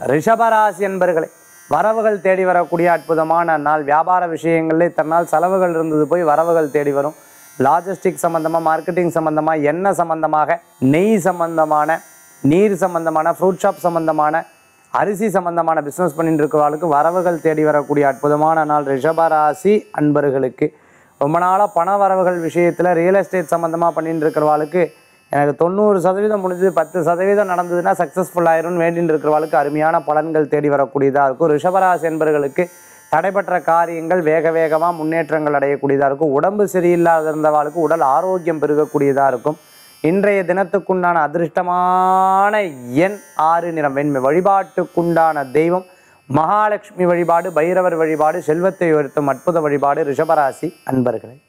ரிஷபராசி என்பர்களே வரவுகள் தேடி வரக்கூடிய அற்புதமான நாள் வியாபார விஷயங்களில் இத்தனை நாள் செலவுகள் இருந்தது போய் வரவுகள் தேடி வரும் லாஜிஸ்டிக் சம்மந்தமாக மார்க்கெட்டிங் சம்மந்தமாக எண்ணெய் சம்மந்தமாக நெய் சம்மந்தமான நீர் சம்மந்தமான ஃப்ரூட் ஷாப் சம்மந்தமான அரிசி சம்மந்தமான பிஸ்னஸ் பண்ணிட்டு இருக்கிறவர்களுக்கு வரவுகள் தேடி வரக்கூடிய அற்புதமான நாள் ரிஷபராசி அன்பர்களுக்கு ரொம்ப நாளாக பண வரவுகள் விஷயத்தில் ரியல் எஸ்டேட் சம்மந்தமாக பண்ணிட்டு இருக்கிறவாளுக்கு எனக்கு தொண்ணூறு சதவீதம் முடிஞ்சது பத்து சதவீதம் நடந்ததுன்னா சக்ஸஸ்ஃபுல் ஆயிரும்னு வேண்டின்னு இருக்கிறவாளுக்கு அருமையான பலன்கள் தேடி வரக்கூடியதாக இருக்கும் ரிஷபராசி என்பர்களுக்கு தடைபற்ற காரியங்கள் வேக வேகமாக முன்னேற்றங்கள் அடையக்கூடியதாக இருக்கும் உடம்பு சரியில்லாத இருந்தவாளுக்கு உடல் ஆரோக்கியம் பெருகக்கூடியதாக இருக்கும் இன்றைய தினத்துக்குண்டான அதிர்ஷ்டமான எண் ஆறு நிறம் வெண்மை வழிபாட்டுக்குண்டான தெய்வம் மகாலட்சுமி வழிபாடு பைரவர் வழிபாடு செல்வத்தை உயர்த்தும் அற்புத வழிபாடு ரிஷபராசி அன்பர்களே